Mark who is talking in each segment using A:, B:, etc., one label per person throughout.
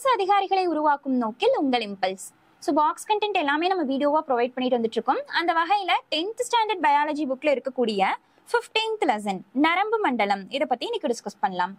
A: அரசு அதிகாரிகளை உருவாக்கும் நோக்கில் உங்கள் இம்பல்ஸ் ஸோ பாக்ஸ் கண்டென்ட் எல்லாமே நம்ம வீடியோவா ப்ரொவைட் பண்ணிட்டு வந்துட்டு இருக்கோம் அந்த வகையில டென்த் ஸ்டாண்டர்ட் பயாலஜி புக்ல இருக்கக்கூடிய ஃபிஃப்டீன்த் லெசன் நரம்பு மண்டலம் இதை பத்தி இன்னைக்கு டிஸ்கஸ் பண்ணலாம்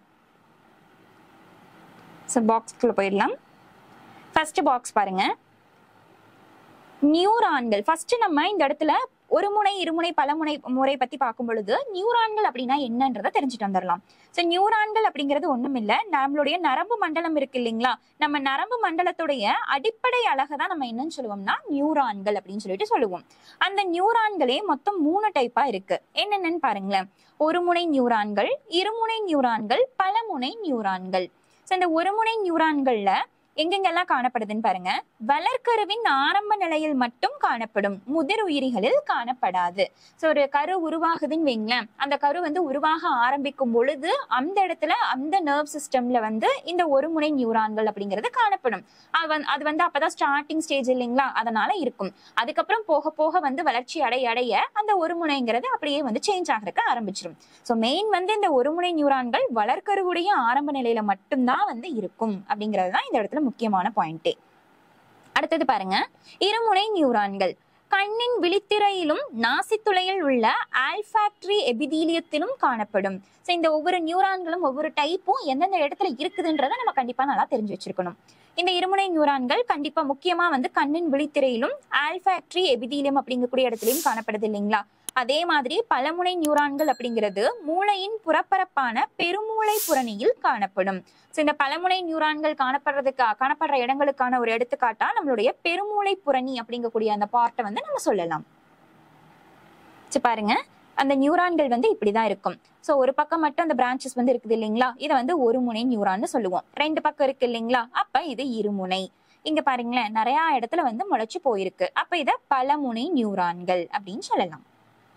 A: ஸோ பாக்ஸ்க்குள்ள போயிடலாம் ஃபர்ஸ்ட் பாக்ஸ் பாருங்க நியூரான்கள் ஃபர்ஸ்ட் நம்ம இந்த இடத்துல ஒரு முனை இருமுனை பலமுனை முறை பத்தி பார்க்கும் பொழுது நியூரான்கள் அப்படின்னா என்னன்றதை தெரிஞ்சுட்டு வந்துடலாம் ஸோ நியூரான்கள் அப்படிங்கிறது ஒண்ணும் இல்ல நம்மளுடைய நரம்பு மண்டலம் இருக்கு இல்லைங்களா நம்ம நரம்பு மண்டலத்துடைய அடிப்படை அழகை தான் நம்ம என்னன்னு சொல்லுவோம்னா நியூரான்கள் அப்படின்னு சொல்லிட்டு சொல்லுவோம் அந்த நியூரான்களே மொத்தம் மூணு டைப்பா இருக்கு என்னென்னு பாருங்களேன் ஒரு முனை நியூரான்கள் இருமுனை நியூரான்கள் பலமுனை நியூரான்கள் ஸோ இந்த ஒரு முனை நியூரான்கள்ல எங்கெங்கெல்லாம் காணப்படுதுன்னு பாருங்க வளர்க்கருவின் ஆரம்ப நிலையில் மட்டும் காணப்படும் முதிர் உயிரிகளில் காணப்படாது ஸோ ஒரு கரு உருவாகுதுன்னு வைங்களேன் அந்த கரு வந்து உருவாக ஆரம்பிக்கும் பொழுது அந்த இடத்துல அந்த நர்வ் சிஸ்டம்ல வந்து இந்த ஒரு முனை நியூரான்கள் அப்படிங்கிறது காணப்படும் அது வந்து அது வந்து அப்பதான் ஸ்டார்டிங் ஸ்டேஜ் இல்லைங்களா அதனால இருக்கும் அதுக்கப்புறம் போக போக வந்து வளர்ச்சி அடைய அடைய அந்த ஒரு முனைங்கிறது அப்படியே வந்து சேஞ்ச் ஆகிறதுக்கு ஆரம்பிச்சிடும் ஸோ மெயின் வந்து இந்த ஒரு முனை நியூரான்கள் வளர்க்கருவுடைய ஆரம்ப நிலையில மட்டும்தான் வந்து இருக்கும் அப்படிங்கிறது தான் இந்த இடத்துல முக்கியமான பாயிண்டே அடுத்தது பாருங்க இருமுனை நியூரான்கள் கண்ணின் விழித்திரையிலும் நாசித்துளையில் உள்ள ஆல்ஃபாக்டரி எபிதீலியத்திலும் காணப்படும் ஸோ இந்த ஒவ்வொரு நியூரான்களும் ஒவ்வொரு டைப்பும் எந்தெந்த இடத்துல இருக்குதுன்றதை நம்ம கண்டிப்பா நல்லா தெரிஞ்சு வச்சிருக்கணும் இந்த இருமுனை நியூரான்கள் கண்டிப்பா முக்கியமா வந்து கண்ணின் விழித்திரையிலும் ஆல்ஃபாக்டரி எபிதீலியம் அப்படிங்கக்கூடிய இடத்துலயும் காணப்படுது இல்லைங்களா அதே மாதிரி பலமுனை நியூரான்கள் அப்படிங்கிறது மூளையின் புறப்பரப்பான பெருமூளை புறணியில் காணப்படும் ஸோ இந்த பலமுனை நியூரான்கள் காணப்படுறதுக்கு காணப்படுற இடங்களுக்கான ஒரு எடுத்துக்காட்டா நம்மளுடைய பெருமூளை புரணி அப்படிங்கக்கூடிய அந்த பார்ட்டை வந்து நம்ம சொல்லலாம் சரி பாருங்க அந்த நியூரான்கள் வந்து இப்படிதான் இருக்கும் ஸோ ஒரு பக்கம் மட்டும் அந்த பிரான்ச்சஸ் வந்து இருக்குது இல்லைங்களா இதை வந்து ஒரு முனை நியூரான்னு சொல்லுவோம் ரெண்டு பக்கம் இருக்கு இல்லைங்களா அப்ப இது இருமுனை இங்க பாருங்களேன் நிறைய இடத்துல வந்து முளைச்சு போயிருக்கு அப்ப இத பலமுனை நியூரான்கள் அப்படின்னு சொல்லலாம்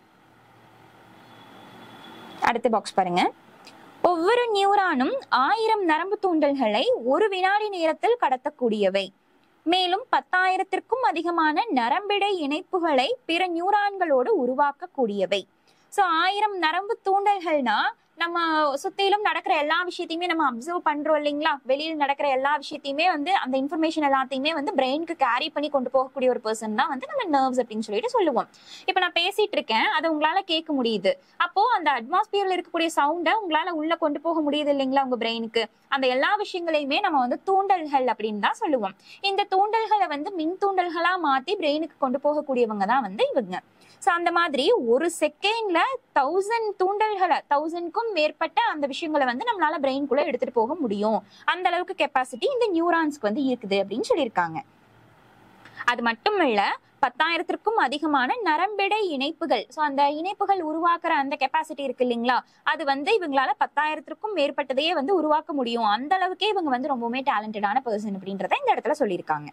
A: அடுத்த பாக்ஸ் பாருங்க ஒவ்வொரு நியூரானும் ஆயிரம் நரம்பு தூண்டல்களை ஒரு வினாடி நேரத்தில் கடத்தக்கூடியவை மேலும் பத்தாயிரத்திற்கும் அதிகமான நரம்பிடை இணைப்புகளை பிற நியூரான்களோடு உருவாக்கக்கூடியவை ஸோ ஆயிரம் நரம்பு தூண்டல்கள்னா நம்ம சுத்திலும் நடக்கிற எல்லா விஷயத்தையுமே நம்ம அப்சர்வ் பண்றோம் இல்லைங்களா வெளியில் நடக்கிற எல்லா விஷயத்தையுமே வந்து அந்த இன்ஃபர்மேஷன் எல்லாத்தையுமே வந்து பிரெயினுக்கு கேரி பண்ணி கொண்டு போகக்கூடிய ஒரு பர்சன் தான் வந்து நம்ம நர்வ்ஸ் அப்படின்னு சொல்லிட்டு சொல்லுவோம் இப்போ நான் பேசிட்டு இருக்கேன் அதை உங்களால கேட்க முடியுது அப்போ அந்த அட்மாஸ்பியர்ல இருக்கக்கூடிய சவுண்டை உங்களால உள்ள கொண்டு போக முடியுது இல்லைங்களா உங்க பிரெயினுக்கு அந்த எல்லா விஷயங்களையுமே நம்ம வந்து தூண்டல்கள் அப்படின்னு தான் சொல்லுவோம் இந்த தூண்டல்களை வந்து மின் தூண்டல்களா மாத்தி பிரெயினுக்கு கொண்டு போகக்கூடியவங்க தான் வந்து இவங்க ஸோ அந்த மாதிரி ஒரு செகண்ட்ல தௌசண்ட் தூண்டல்களை தௌசண்ட்க்கும் மேற்பட்ட அந்த விஷயங்களை வந்து நம்மளால பிரெயின்குள்ள எடுத்துட்டு போக முடியும் அந்த அளவுக்கு கெப்பாசிட்டி இந்த நியூரான்ஸ்க்கு வந்து இருக்குது அப்படின்னு சொல்லியிருக்காங்க அது மட்டும் இல்ல பத்தாயிரத்திற்கும் அதிகமான நரம்பிடை இணைப்புகள் ஸோ அந்த இணைப்புகள் உருவாக்குற அந்த கெப்பாசிட்டி இருக்கு இல்லைங்களா அது வந்து இவங்களால பத்தாயிரத்திற்கும் மேற்பட்டதையே வந்து உருவாக்க முடியும் அந்த அளவுக்கே இவங்க வந்து ரொம்பவுமே டேலண்டடான பர்சன் அப்படின்றத இந்த இடத்துல சொல்லியிருக்காங்க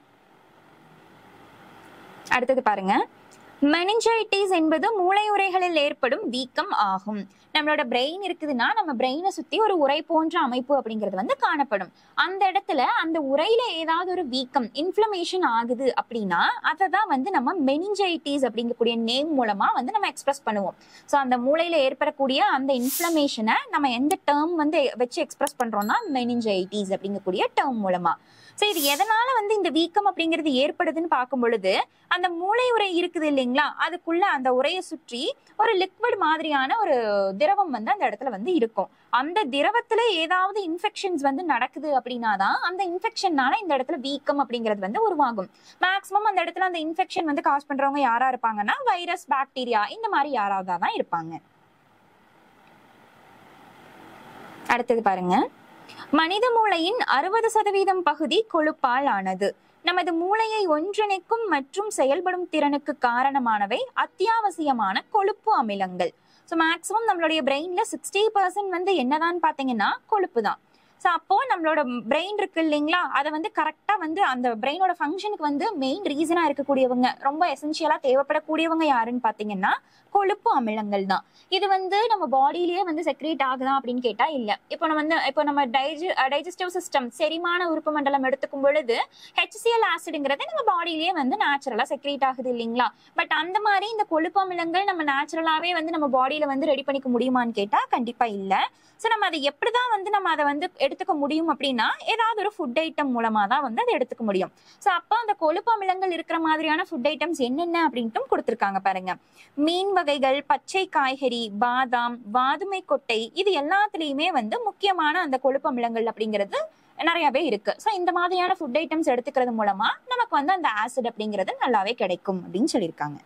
A: அடுத்தது பாருங்க மெனிஞ்சைட்டிஸ் என்பது மூளை உரைகளில் ஏற்படும் வீக்கம் ஆகும் நம்மளோட பிரெயின் இருக்குதுன்னா நம்ம பிரெயினை சுத்தி ஒரு உரை போன்ற அமைப்பு அப்படிங்கிறது வந்து காணப்படும் அந்த இடத்துல அந்த உரையில ஏதாவது ஒரு வீக்கம் இன்ஃப்ளமேஷன் ஆகுது அப்படின்னா அதை தான் வந்து நம்ம மெனிஞ்சைட்டிஸ் அப்படிங்கக்கூடிய நேம் மூலமா வந்து நம்ம எக்ஸ்பிரஸ் பண்ணுவோம் ஸோ அந்த மூளையில ஏற்படக்கூடிய அந்த இன்ஃப்ளமேஷனை நம்ம எந்த டேர்ம் வந்து வச்சு எக்ஸ்பிரஸ் பண்றோம்னா மெனிஞ்சைட்டிஸ் அப்படிங்கக்கூடிய டேர்ம் மூலமா ஸோ இது எதனால வந்து இந்த வீக்கம் அப்படிங்கிறது ஏற்படுதுன்னு பார்க்கும் பொழுது அந்த மூளை உரை இருக்குது இல்லைங்களா அதுக்குள்ள அந்த உரையை சுற்றி ஒரு லிக்விட் மாதிரியான ஒரு திரவம் வந்து அந்த இடத்துல வந்து இருக்கும் அந்த திரவத்துல ஏதாவது இன்ஃபெக்ஷன்ஸ் வந்து நடக்குது அப்படின்னா தான் அந்த இன்ஃபெக்ஷன்னால இந்த இடத்துல வீக்கம் அப்படிங்கிறது வந்து உருவாகும் மேக்ஸிமம் அந்த இடத்துல அந்த இன்ஃபெக்ஷன் வந்து காஸ் பண்றவங்க யாரா இருப்பாங்கன்னா வைரஸ் பாக்டீரியா இந்த மாதிரி யாராவது தான் இருப்பாங்க அடுத்தது பாருங்க மனித மூளையின் அறுபது சதவீதம் பகுதி கொழுப்பால் ஆனது நமது மூளையை ஒன்றிணைக்கும் மற்றும் செயல்படும் திறனுக்கு காரணமானவை அத்தியாவசியமான கொழுப்பு அமிலங்கள் ஸோ மேக்ஸிமம் நம்மளுடைய பிரெயின்ல சிக்ஸ்டி பர்சன்ட் வந்து என்னதான் பார்த்தீங்கன்னா கொழுப்பு தான் ஸோ அப்போ நம்மளோட பிரெயின் இருக்கு இல்லைங்களா அதை வந்து கரெக்டாக வந்து அந்த பிரெயினோட ஃபங்க்ஷனுக்கு வந்து மெயின் ரீசனாக இருக்கக்கூடியவங்க ரொம்ப எசென்ஷியலாக தேவைப்படக்கூடியவங்க யாருன்னு பார்த்தீங்கன்னா கொழுப்பு அமிலங்கள் தான் இது வந்து நம்ம பாடியிலேயே வந்து செக்ரேட் ஆகுதா அப்படின்னு கேட்டா இல்ல இப்போ நம்ம வந்து இப்போ நம்ம டைஜ டைஜஸ்டிவ் சிஸ்டம் செரிமான உறுப்பு மண்டலம் எடுத்துக்கும் பொழுது ஹெச்சிஎல் ஆசிடுங்கிறது நம்ம பாடியிலேயே வந்து நேச்சுரலா செக்ரேட் ஆகுது இல்லைங்களா பட் அந்த மாதிரி இந்த கொழுப்பு அமிலங்கள் நம்ம நேச்சுரலாவே வந்து நம்ம பாடியில வந்து ரெடி பண்ணிக்க முடியுமான்னு கேட்டா கண்டிப்பா இல்ல ஸோ நம்ம அதை எப்படிதான் வந்து நம்ம அதை வந்து எடுத்துக்க முடியும் அப்படின்னா ஏதாவது ஒரு ஃபுட் ஐட்டம் மூலமா தான் வந்து அதை எடுத்துக்க முடியும் ஸோ அப்போ அந்த கொழுப்பு அமிலங்கள் இருக்கிற மாதிரியான ஃபுட் ஐட்டம்ஸ் என்னென்ன அப்படின்ட்டும் கொடுத்துருக்காங்க பாருங்க மீன் வகைகள் பச்சை காய்கறி பாதாம் வாதுமை கொட்டை இது எல்லாத்துலேயுமே வந்து முக்கியமான அந்த கொழுப்பு அமிலங்கள் அப்படிங்கிறது நிறையவே இருக்கு ஸோ இந்த மாதிரியான ஃபுட் ஐட்டம்ஸ் எடுத்துக்கிறது மூலமா நமக்கு வந்து அந்த ஆசிட் அப்படிங்கிறது நல்லாவே கிடைக்கும் அப்படின்னு சொல்லியிருக்காங்க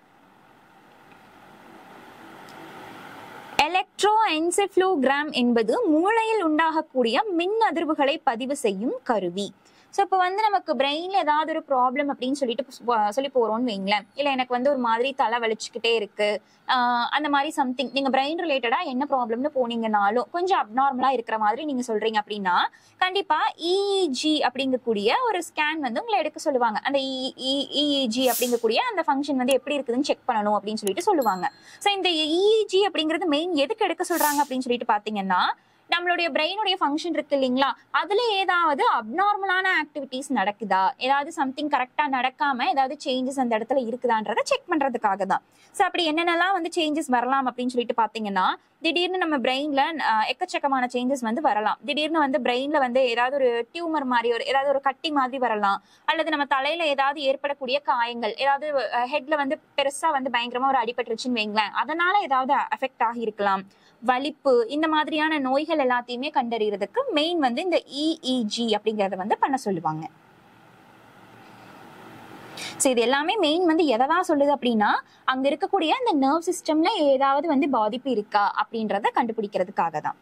A: எலக்ட்ரோ என்செஃப்ளோகிராம் என்பது மூளையில் உண்டாகக்கூடிய மின் அதிர்வுகளை பதிவு செய்யும் கருவி ஸோ இப்போ வந்து நமக்கு பிரெயின்ல ஏதாவது ஒரு ப்ராப்ளம் அப்படின்னு சொல்லிட்டு போ- சொல்லி போறோம்னு வைங்களேன் இல்லை எனக்கு வந்து ஒரு மாதிரி தலை வலிச்சுக்கிட்டே இருக்கு ஆஹ் அந்த மாதிரி சம்திங் நீங்க பிரெயின் ரிலேட்டடா என்ன ப்ராப்ளம்னு போனீங்கனாலும் கொஞ்சம் அப்நார்மலா இருக்கிற மாதிரி நீங்க சொல்றீங்க அப்படின்னா கண்டிப்பா இஇஜி அப்படிங்கக்கூடிய ஒரு ஸ்கேன் வந்து உங்களை எடுக்க சொல்லுவாங்க அந்த இஇஜி அப்படிங்கக்கூடிய அந்த ஃபங்க்ஷன் வந்து எப்படி இருக்குதுன்னு செக் பண்ணணும் அப்படின்னு சொல்லிட்டு சொல்லுவாங்க ஸோ இந்த இஇஜி அப்படிங்கிறது மெயின் எதுக்கு எடுக்க சொல்றாங்க அப்படின்னு சொல்லிட்டு பாத்தீங்கன்னா நம்மளுடைய பிரெயினுடைய ஃபங்க்ஷன் இருக்கு இல்லைங்களா அதுல ஏதாவது அப்நார்மலான ஆக்டிவிட்டிஸ் நடக்குதா ஏதாவது சம்திங் கரெக்டா நடக்காம ஏதாவது சேஞ்சஸ் அந்த இடத்துல இருக்குதான்றதை செக் பண்றதுக்காக தான் ஸோ அப்படி என்னென்னலாம் வந்து சேஞ்சஸ் வரலாம் அப்படின்னு சொல்லிட்டு பாத்தீங்கன்னா திடீர்னு நம்ம பிரெயின்ல எக்கச்சக்கமான சேஞ்சஸ் வந்து வரலாம் திடீர்னு வந்து பிரெயின்ல வந்து ஏதாவது ஒரு டியூமர் மாதிரி ஒரு ஏதாவது ஒரு கட்டி மாதிரி வரலாம் அல்லது நம்ம தலையில ஏதாவது ஏற்படக்கூடிய காயங்கள் ஏதாவது ஹெட்ல வந்து பெருசா வந்து பயங்கரமா ஒரு அடிபட்டுருச்சுன்னு வைங்களேன் அதனால ஏதாவது அஃபெக்ட் ஆகி இருக்கலாம் வலிப்பு இந்த மாதிரியான நோய்கள் எல்லாத்தையுமே கண்டறியறதுக்கு மெயின் வந்து இந்த இஇஜி அப்படிங்கறத வந்து பண்ண சொல்லுவாங்க ஸோ இது எல்லாமே மெயின் வந்து எதை தான் சொல்லுது அப்படின்னா அங்க இருக்கக்கூடிய அந்த நர்வ் சிஸ்டம்ல ஏதாவது வந்து பாதிப்பு இருக்கா அப்படின்றத கண்டுபிடிக்கிறதுக்காக தான்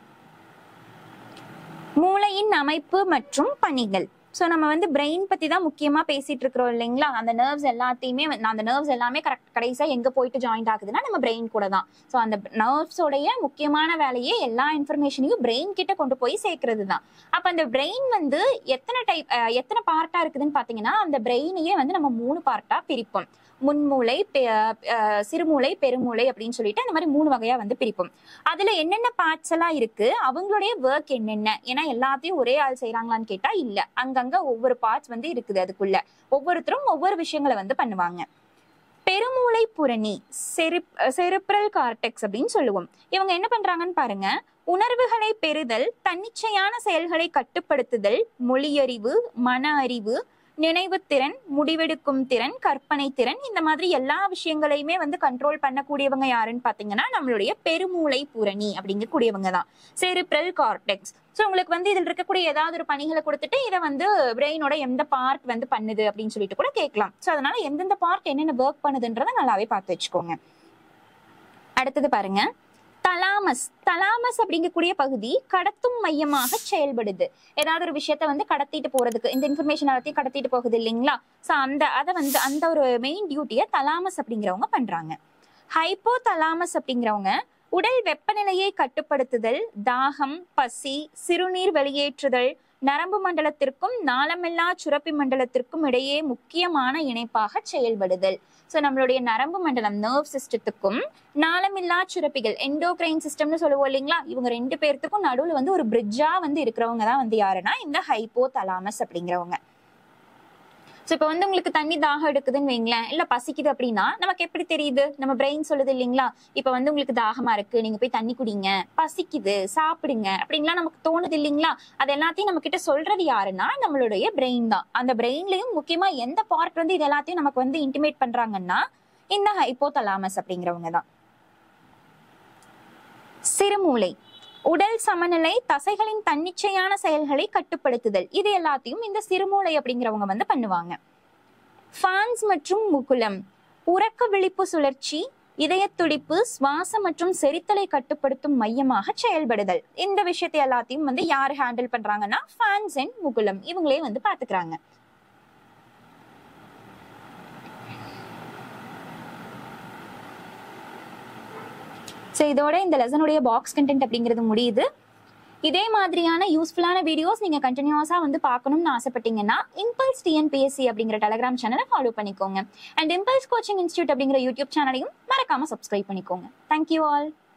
A: மூளையின் அமைப்பு மற்றும் பணிகள் ஸோ நம்ம வந்து பிரெயின் பத்தி தான் முக்கியமா பேசிட்டு இருக்கிறோம் இல்லைங்களா அந்த நர்வ்ஸ் எல்லாத்தையுமே வந்து- அந்த நர்வ்ஸ் எல்லாமே கரெக்ட் கடைசியா எங்க போயிட்டு ஜாயிண்ட் ஆகுதுன்னா நம்ம பிரெயின் கூட தான் ஸோ அந்த நர்வ்ஸோடைய முக்கியமான வேலையே எல்லா இன்ஃபர்மேஷனையும் பிரெயின் கிட்ட கொண்டு போய் சேர்க்கறது தான் அப்ப அந்த பிரெயின் வந்து எத்தனை டைப் எத்தனை பார்ட்டா இருக்குதுன்னு பாத்தீங்கன்னா அந்த பிரெயினையே வந்து நம்ம மூணு பார்ட்டா பிரிப்போம் முன்மூளை பெ- அஹ் சிறுமூளை பெருமூளை அப்படின்னு சொல்லிட்டு அந்த மாதிரி மூணு வகையா வந்து பிரிப்போம் அதுல என்னென்ன பார்ட்ஸ் எல்லாம் இருக்கு அவங்களுடைய ஒர்க் என்னென்ன ஏன்னா எல்லாத்தையும் ஒரே ஆள் செய்றாங்களான்னு கேட்டா இல்ல அங்கங்க ஒவ்வொரு பார்ட்ஸ் வந்து இருக்குது அதுக்குள்ள ஒவ்வொருத்தரும் ஒவ்வொரு விஷயங்களை வந்து பண்ணுவாங்க பெருமூளை புரணி செரிப்ரல் கார்டெக்ஸ் அப்படின்னு சொல்லுவோம் இவங்க என்ன பண்றாங்கன்னு பாருங்க உணர்வுகளை பெறுதல் தன்னிச்சையான செயல்களை கட்டுப்படுத்துதல் மொழியறிவு மன அறிவு நினைவுத்திறன் முடிவெடுக்கும் திறன் கற்பனை திறன் இந்த மாதிரி எல்லா விஷயங்களையுமே வந்து கண்ட்ரோல் பண்ணக்கூடியவங்க யாருன்னு பாத்தீங்கன்னா நம்மளுடைய பெருமூளை பூரணி அப்படிங்கக்கூடியவங்க தான் செரிப்ரல் கார்டெக்ஸ் ஸோ உங்களுக்கு வந்து இதில் இருக்கக்கூடிய ஏதாவது ஒரு பணிகளை கொடுத்துட்டு இதை வந்து பிரெயினோட எந்த பார்ட் வந்து பண்ணுது அப்படின்னு சொல்லிட்டு கூட கேட்கலாம் ஸோ அதனால எந்தெந்த பார்ட் என்னென்ன ஒர்க் பண்ணுதுன்றதை நல்லாவே பார்த்து வச்சுக்கோங்க அடுத்தது பாருங்க தலாமஸ் தலாமஸ் அப்படிங்கக்கூடிய பகுதி கடத்தும் மையமாக செயல்படுது ஏதாவது ஒரு விஷயத்த வந்து கடத்திட்டு போறதுக்கு இந்த இன்ஃபர்மேஷன் எல்லாத்தையும் கடத்திட்டு போகுது இல்லைங்களா ஸோ அந்த அதை வந்து அந்த ஒரு மெயின் டியூட்டியை தலாமஸ் அப்படிங்கிறவங்க பண்றாங்க ஹைப்போ தலாமஸ் அப்படிங்கிறவங்க உடல் வெப்பநிலையை கட்டுப்படுத்துதல் தாகம் பசி சிறுநீர் வெளியேற்றுதல் நரம்பு மண்டலத்திற்கும் நாளமில்லா சுரப்பி மண்டலத்திற்கும் இடையே முக்கியமான இணைப்பாக செயல்படுதல் ஸோ நம்மளுடைய நரம்பு மண்டலம் நர்வ் சிஸ்டத்துக்கும் நாளமில்லா சுரப்பிகள் எண்டோக்ரைன் சிஸ்டம்னு சொல்லுவோம் இல்லைங்களா இவங்க ரெண்டு பேர்த்துக்கும் நடுவில் வந்து ஒரு பிரிட்ஜா வந்து இருக்கிறவங்க தான் வந்து யாருன்னா இந்த ஹைப்போ தலாமஸ் அப்படிங்கிறவங்க ஸோ இப்போ வந்து உங்களுக்கு தண்ணி தாகம் எடுக்குதுன்னு வைங்களேன் இல்ல பசிக்குது அப்படின்னா நமக்கு எப்படி தெரியுது நம்ம பிரெயின் சொல்லுது இல்லைங்களா இப்போ வந்து உங்களுக்கு தாகமா இருக்கு நீங்க போய் தண்ணி குடிங்க பசிக்குது சாப்பிடுங்க அப்படின்லாம் நமக்கு தோணுது இல்லைங்களா அது எல்லாத்தையும் நம்ம கிட்ட சொல்றது யாருன்னா நம்மளுடைய பிரெயின் தான் அந்த பிரெயின்லயும் முக்கியமா எந்த பார்ட் வந்து இது எல்லாத்தையும் நமக்கு வந்து இன்டிமேட் பண்றாங்கன்னா இந்த ஹைப்போ தலாமஸ் அப்படிங்கிறவங்க தான் சிறுமூளை உடல் சமநிலை தசைகளின் தன்னிச்சையான செயல்களை கட்டுப்படுத்துதல் இது எல்லாத்தையும் இந்த சிறுமூளை அப்படிங்கிறவங்க வந்து பண்ணுவாங்க ஃபான்ஸ் மற்றும் முகுலம் உறக்க விழிப்பு சுழற்சி இதய துடிப்பு சுவாசம் மற்றும் செரித்தலை கட்டுப்படுத்தும் மையமாக செயல்படுதல் இந்த விஷயத்தை எல்லாத்தையும் வந்து யார் ஹேண்டில் பண்றாங்கன்னா ஃபான்ஸ் அண்ட் முகுலம் இவங்களே வந்து பாத்துக்கிறாங்க ஸோ இதோட இந்த லெசனுடைய பாக்ஸ் கண்டென்ட் அப்படிங்கிறது முடியுது இதே மாதிரியான யூஸ்ஃபுல்லான வீடியோஸ் நீங்க கண்டினியூஸா வந்து பார்க்கணும்னு ஆசைப்பட்டீங்கன்னா இம்பல்ஸ் டிஎன்பிஎஸ்சி அப்படிங்கிற டெலிகிராம் சேனலை ஃபாலோ பண்ணிக்கோங்க அண்ட் இம்பல்ஸ் கோச்சிங் இன்ஸ்டியூட் அப்படிங்கிற யூடியூப் சேனலையும் மறக்காம சப்ஸ்கிரைப் பண்ணிக்கோங்க தேங்க்யூ ஆல்